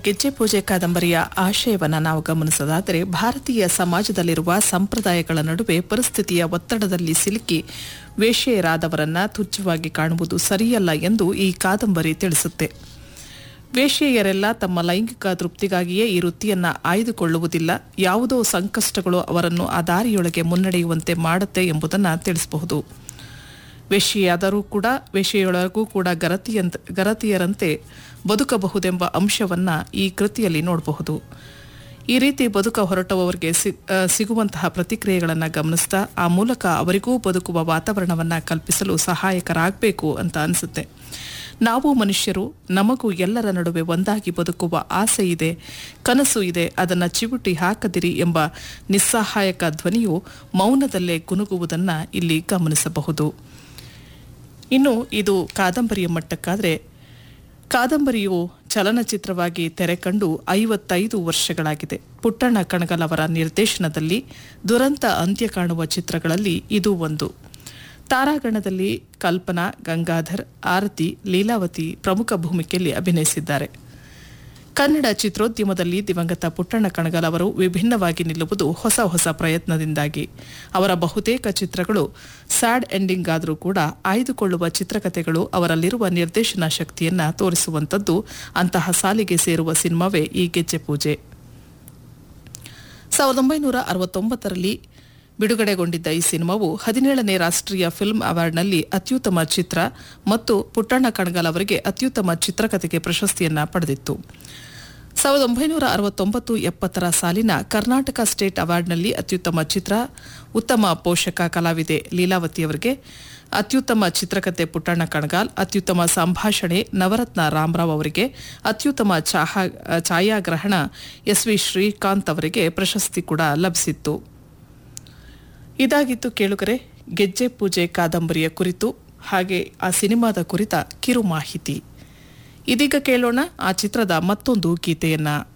ಗೆಜ್ಜೆ ಪೂಜೆ ಕಾದಂಬರಿಯ ಆಶಯವನ್ನು ನಾವು ಗಮನಿಸೋದಾದರೆ ಭಾರತೀಯ ಸಮಾಜದಲ್ಲಿರುವ ಸಂಪ್ರದಾಯಗಳ ನಡುವೆ ಪರಿಸ್ಥಿತಿಯ ಒತ್ತಡದಲ್ಲಿ ಸಿಲುಕಿ ವೇಶ್ಯೆಯರಾದವರನ್ನ ತುಚ್ಛವಾಗಿ ಕಾಣುವುದು ಸರಿಯಲ್ಲ ಎಂದು ಈ ಕಾದಂಬರಿ ತಿಳಿಸುತ್ತೆ ವೇಶ್ಯೆಯರೆಲ್ಲ ತಮ್ಮ ಲೈಂಗಿಕ ತೃಪ್ತಿಗಾಗಿಯೇ ಈ ವೃತ್ತಿಯನ್ನ ಆಯ್ದುಕೊಳ್ಳುವುದಿಲ್ಲ ಯಾವುದೋ ಸಂಕಷ್ಟಗಳು ಅವರನ್ನು ಆ ದಾರಿಯೊಳಗೆ ಮುನ್ನಡೆಯುವಂತೆ ಮಾಡುತ್ತೆ ಎಂಬುದನ್ನು ತಿಳಿಸಬಹುದು ವೇಶ್ಯೆಯಾದರೂ ಕೂಡ ವೇಶ್ಯೆಯೊಳಗೂ ಕೂಡ ಗರತಿಯಂತ ಗರತಿಯರಂತೆ ಬದುಕಬಹುದೆಂಬ ಅಂಶವನ್ನ ಈ ಕೃತಿಯಲ್ಲಿ ನೋಡಬಹುದು ಈ ರೀತಿ ಬದುಕ ಹೊರಟವರಿಗೆ ಸಿ- ಆ, ಸಿಗುವಂತಹ ಪ್ರತಿಕ್ರಿಯೆಗಳನ್ನು ಗಮನಿಸ್ತಾ ಆ ಮೂಲಕ ಅವರಿಗೂ ಬದುಕುವ ವಾತಾವರಣವನ್ನು ಕಲ್ಪಿಸಲು ಸಹಾಯಕರಾಗಬೇಕು ಅಂತ ಅನಿಸುತ್ತೆ ನಾವು ಮನುಷ್ಯರು ನಮಗೂ ಎಲ್ಲರ ನಡುವೆ ಒಂದಾಗಿ ಬದುಕುವ ಆಸೆ ಇದೆ ಕನಸು ಇದೆ ಅದನ್ನು ಚಿವುಟಿ ಹಾಕದಿರಿ ಎಂಬ ನಿಸ್ಸಹಾಯಕ ಧ್ವನಿಯು ಮೌನದಲ್ಲೇ ಗುನುಗುವುದನ್ನು ಇಲ್ಲಿ ಗಮನಿಸಬಹುದು ಇನ್ನು ಇದು ಕಾದಂಬರಿಯ ಮಟ್ಟಕ್ಕಾದರೆ ಕಾದಂಬರಿಯು ಚಲನಚಿತ್ರವಾಗಿ ತೆರೆ ಕಂಡು ಐವತ್ತೈದು ವರ್ಷಗಳಾಗಿದೆ ಪುಟ್ಟಣ್ಣ ಕಣಗಲ್ ಅವರ ನಿರ್ದೇಶನದಲ್ಲಿ ದುರಂತ ಅಂತ್ಯ ಕಾಣುವ ಚಿತ್ರಗಳಲ್ಲಿ ಇದು ಒಂದು ತಾರಾಗಣದಲ್ಲಿ ಕಲ್ಪನಾ ಗಂಗಾಧರ್ ಆರತಿ ಲೀಲಾವತಿ ಪ್ರಮುಖ ಭೂಮಿಕೆಯಲ್ಲಿ ಅಭಿನಯಿಸಿದ್ದಾರೆ ಕನ್ನಡ ಚಿತ್ರೋದ್ಯಮದಲ್ಲಿ ದಿವಂಗತ ಪುಟ್ಟಣ್ಣ ಕಣಗಲ್ ಅವರು ವಿಭಿನ್ನವಾಗಿ ನಿಲ್ಲುವುದು ಹೊಸ ಹೊಸ ಪ್ರಯತ್ನದಿಂದಾಗಿ ಅವರ ಬಹುತೇಕ ಚಿತ್ರಗಳು ಸ್ಯಾಡ್ ಎಂಡಿಂಗ್ ಆದರೂ ಕೂಡ ಆಯ್ದುಕೊಳ್ಳುವ ಚಿತ್ರಕಥೆಗಳು ಅವರಲ್ಲಿರುವ ನಿರ್ದೇಶನ ಶಕ್ತಿಯನ್ನ ತೋರಿಸುವಂಥದ್ದು ಅಂತಹ ಸಾಲಿಗೆ ಸೇರುವ ಸಿನಿಮಾವೇ ಈ ಗೆಜ್ಜೆ ಪೂಜೆ ಸಾವಿರದ ಒಂಬೈನೂರ ಅರವತ್ತೊಂಬತ್ತರಲ್ಲಿ ಬಿಡುಗಡೆಗೊಂಡಿದ್ದ ಈ ಸಿನಿಮಾವು ಹದಿನೇಳನೇ ರಾಷ್ಟ್ರೀಯ ಫಿಲ್ಮ್ ಅವಾರ್ಡ್ನಲ್ಲಿ ಅತ್ಯುತ್ತಮ ಚಿತ್ರ ಮತ್ತು ಪುಟ್ಟಣ್ಣ ಕಣಗಾಲ್ ಅವರಿಗೆ ಅತ್ಯುತ್ತಮ ಚಿತ್ರಕಥೆಗೆ ಪ್ರಶಸ್ತಿಯನ್ನ ಪಡೆದಿತ್ತು ಸಾವಿರದ ಒಂಬೈನೂರ ಅರವತ್ತೊಂಬತ್ತು ಎಪ್ಪತ್ತರ ಸಾಲಿನ ಕರ್ನಾಟಕ ಸ್ಟೇಟ್ ಅವಾರ್ಡ್ನಲ್ಲಿ ಅತ್ಯುತ್ತಮ ಚಿತ್ರ ಉತ್ತಮ ಪೋಷಕ ಕಲಾವಿದೆ ಲೀಲಾವತಿ ಅವರಿಗೆ ಅತ್ಯುತ್ತಮ ಚಿತ್ರಕಥೆ ಪುಟ್ಟಣ್ಣ ಕಣಗಾಲ್ ಅತ್ಯುತ್ತಮ ಸಂಭಾಷಣೆ ನವರತ್ನ ರಾಮರಾವ್ ಅವರಿಗೆ ಅತ್ಯುತ್ತಮ ಚಾಹಾ ಛಾಯಾಗ್ರಹಣ ಎಸ್ ವಿ ಶ್ರೀಕಾಂತ್ ಅವರಿಗೆ ಪ್ರಶಸ್ತಿ ಕೂಡ ಲಭಿಸಿತ್ತು ಇದಾಗಿತ್ತು ಕೇಳುಗರೆ ಗೆಜ್ಜೆ ಪೂಜೆ ಕಾದಂಬರಿಯ ಕುರಿತು ಹಾಗೆ ಆ ಸಿನಿಮಾದ ಕುರಿತ ಕಿರು ಮಾಹಿತಿ ಇದೀಗ ಕೇಳೋಣ ಆ ಚಿತ್ರದ ಮತ್ತೊಂದು ಗೀತೆಯನ್ನ